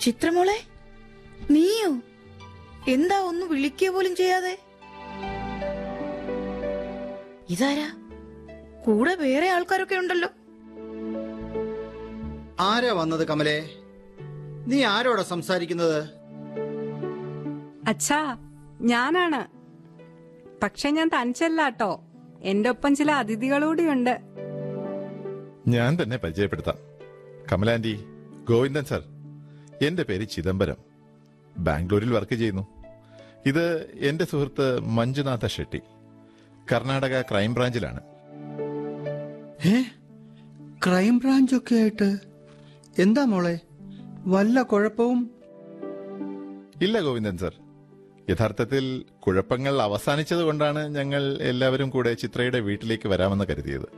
ചിത്രമോളെ നീയോ എന്താ ഒന്ന് വിളിക്കുക പോലും ചെയ്യാതെ ഇതാരാ കൂടെ വേറെ ആൾക്കാരൊക്കെ ഉണ്ടല്ലോ ആരാ വന്നത് കമലേ നീ ആരോടാ സംസാരിക്കുന്നത് അച്ഛാ ഞാനാണ് പക്ഷെ ഞാൻ തനിച്ചല്ലാട്ടോ എന്റെ ഒപ്പം ചില അതിഥികളൂടിയുണ്ട് ഞാൻ തന്നെ പരിചയപ്പെടുത്താം കമലാന്റി ഗോവിന്ദൻ സർ എന്റെ പേര് ചിദംബരം ബാംഗ്ലൂരിൽ വർക്ക് ചെയ്യുന്നു ഇത് എന്റെ സുഹൃത്ത് മഞ്ജുനാഥ ഷെട്ടി കർണാടക ക്രൈം ബ്രാഞ്ചിലാണ് ഏ ക്രൈം ബ്രാഞ്ചൊക്കെ ആയിട്ട് എന്താ മോളെ വല്ല കുഴപ്പവും ഇല്ല ഗോവിന്ദൻ സർ യഥാർത്ഥത്തിൽ കുഴപ്പങ്ങൾ അവസാനിച്ചത് കൊണ്ടാണ് ഞങ്ങൾ എല്ലാവരും കൂടെ ചിത്രയുടെ വീട്ടിലേക്ക് വരാമെന്ന് കരുതിയത്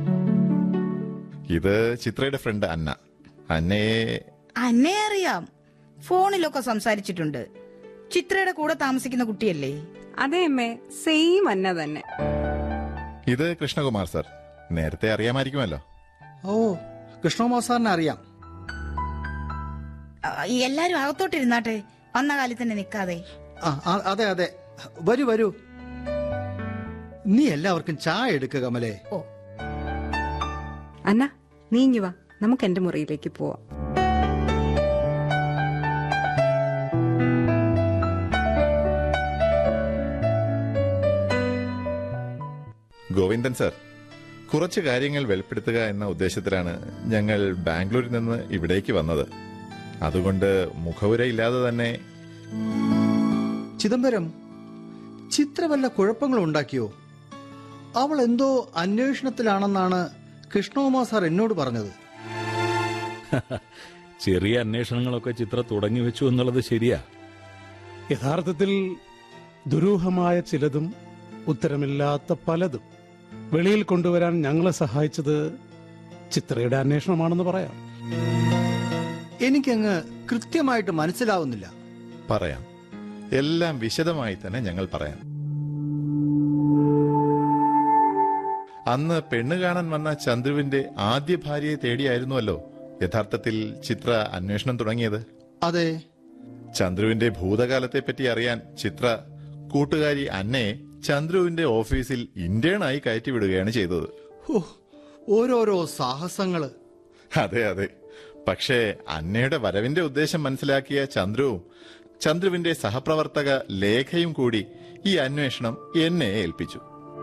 ഇത് ചിത്രയുടെ ഫ്രണ്ട് അന്ന അന്നയെ അന്നെ അറിയാം ഫോണിലൊക്കെ സംസാരിച്ചിട്ടുണ്ട് ചിത്രയുടെ കൂടെ താമസിക്കുന്ന കുട്ടിയല്ലേ അതെ അമ്മേ സെയിം അന്ന തന്നെ ഇത് കൃഷ്ണകുമാർ സർ നേരത്തെ അറിയാമായിരിക്കുമല്ലോ ഓ കൃഷ്ണകുമാർ സാറിനെ അറിയാം ആ, എല്ലാരും അകത്തോട്ടിരുന്നാട്ടെ വന്ന കാലത്ത് തന്നെ നിക്കാതെ ആ ആ, അതെ അതെ വരൂ വരൂ നീ എല്ലാവർക്കും ചായ എടുക്കുക കമലേ ഓ അന്ന നീങ്ങി വാ നമുക്ക് എന്റെ മുറിയിലേക്ക് പോവാം ഗോവിന്ദൻ സർ കുറച്ച് കാര്യങ്ങൾ വെളിപ്പെടുത്തുക എന്ന ഉദ്ദേശത്തിലാണ് ഞങ്ങൾ ബാംഗ്ലൂരിൽ നിന്ന് ഇവിടേക്ക് വന്നത് അതുകൊണ്ട് മുഖവുരയില്ലാതെ തന്നെ ചിദംബരം ചിത്ര വല്ല കുഴപ്പങ്ങളും ഉണ്ടാക്കിയോ അവൾ എന്തോ അന്വേഷണത്തിലാണെന്നാണ് കൃഷ്ണകുമാർ സാർ എന്നോട് പറഞ്ഞത് ചെറിയ അന്വേഷണങ്ങളൊക്കെ ചിത്ര തുടങ്ങി വെച്ചു എന്നുള്ളത് ശരിയാ യഥാർത്ഥത്തിൽ ദുരൂഹമായ ചിലതും ഉത്തരമില്ലാത്ത പലതും വെളിയിൽ കൊണ്ടുവരാൻ ഞങ്ങളെ സഹായിച്ചത് ചിത്രയുടെ അന്വേഷണമാണെന്ന് പറയാം എനിക്കങ്ങ് കൃത്യമായിട്ട് മനസ്സിലാവുന്നില്ല പറയാം എല്ലാം വിശദമായി തന്നെ ഞങ്ങൾ പറയാം അന്ന് പെണ്ണ് കാണാൻ വന്ന ചന്ദ്രുവിന്റെ ആദ്യ ഭാര്യയെ തേടിയായിരുന്നുവല്ലോ യഥാർത്ഥത്തിൽ ചിത്ര അന്വേഷണം തുടങ്ങിയത് അതെ ചന്ദ്രുവിന്റെ ഭൂതകാലത്തെ പറ്റി അറിയാൻ ചിത്ര കൂട്ടുകാരി അന്നയെ ചന്ദ്രുവിന്റെ ഓഫീസിൽ ഇന്റേണായി കയറ്റിവിടുകയാണ് ചെയ്തത് ഹോ, ഓരോരോ സാഹസങ്ങള് അതെ അതെ പക്ഷേ അന്നയുടെ വരവിന്റെ ഉദ്ദേശം മനസ്സിലാക്കിയ ചന്ദ്രുവും ചന്ദ്രുവിന്റെ സഹപ്രവർത്തക ലേഖയും കൂടി ഈ അന്വേഷണം എന്നെ ഏൽപ്പിച്ചു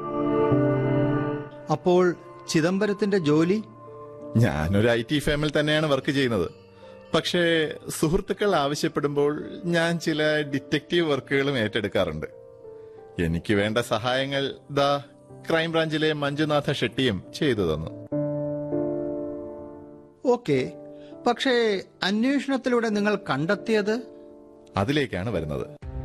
അപ്പോൾ ചിദംബരത്തിന്റെ ജോലി ഞാനൊരു ഐ ടി ഫേമിൽ തന്നെയാണ് വർക്ക് ചെയ്യുന്നത് പക്ഷേ സുഹൃത്തുക്കൾ ആവശ്യപ്പെടുമ്പോൾ ഞാൻ ചില ഡിറ്റക്റ്റീവ് വർക്കുകളും ഏറ്റെടുക്കാറുണ്ട് എനിക്ക് വേണ്ട സഹായങ്ങൾ ദാ ക്രൈംബ്രാഞ്ചിലെ മഞ്ജുനാഥ ഷെട്ടിയും ചെയ്തു തന്നു ഓക്കെ പക്ഷേ അന്വേഷണത്തിലൂടെ നിങ്ങൾ കണ്ടെത്തിയത് അതിലേക്കാണ് വരുന്നത്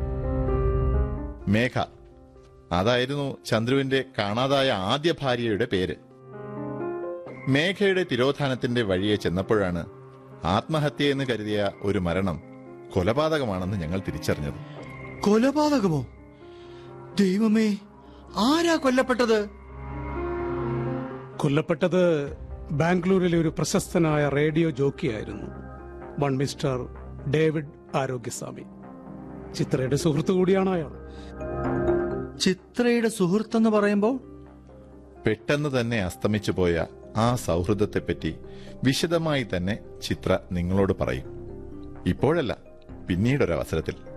മേഘ അതായിരുന്നു ചന്ദ്രുവിന്റെ കാണാതായ ആദ്യ ഭാര്യയുടെ പേര് മേഘയുടെ തിരോധാനത്തിന്റെ വഴിയെ ചെന്നപ്പോഴാണ് ആത്മഹത്യയെന്ന് കരുതിയ ഒരു മരണം കൊലപാതകമാണെന്ന് ഞങ്ങൾ തിരിച്ചറിഞ്ഞത് കൊലപാതകമോ ദൈവമേ ആരാ കൊല്ലപ്പെട്ടത് കൊല്ലപ്പെട്ടത് ബാംഗ്ലൂരിലെ ഒരു പ്രശസ്തനായ റേഡിയോ ജോക്കിയായിരുന്നു വൺ മിസ്റ്റർ ഡേവിഡ് ആരോഗ്യസ്വാമി ചിത്രയുടെ സുഹൃത്തു കൂടിയാണ് അയാൾ ചിത്രയുടെ സുഹൃത്തെന്ന് പറയുമ്പോൾ പെട്ടെന്ന് തന്നെ അസ്തമിച്ചു പോയ ആ സൗഹൃദത്തെപ്പറ്റി വിശദമായി തന്നെ ചിത്ര നിങ്ങളോട് പറയും ഇപ്പോഴല്ല പിന്നീടൊരവസരത്തിൽ